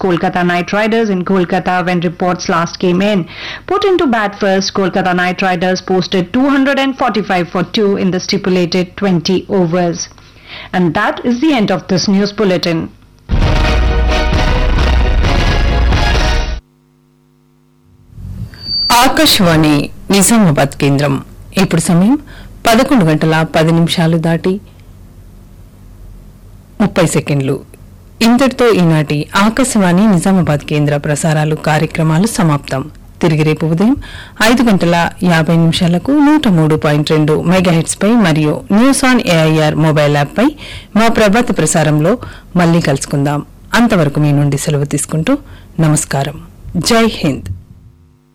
Kolkata Knight Riders in Kolkata when reports last came in. Put into bat first, Kolkata Knight Riders posted 245 for 2 in the stipulated 20 overs. And that is the end of this news bulletin. Akashvani Nizamabad కేంద్రం ఇప్పుడు సమయం పదకొండు గంటల పది నిమిషాలు దాటి ముప్పై సెకండ్లు ఇంతటితో ఈనాటి ఆకాశవాణి నిజామాబాద్ కేంద్ర ప్రసారాలు కార్యక్రమాలు సమాప్తం తిరిగి రేపు ఉదయం ఐదు గంటల యాభై నిమిషాలకు నూట మూడు పాయింట్ రెండు మెగాహెట్స్ పై మరియు news on A I R mobile app పై మా ప్రభాత ప్రసారంలో మళ్ళీ కలుసుకుందాం అంతవరకు మీ నుండి సెలవు తీసుకుంటూ నమస్కారం జై హింద్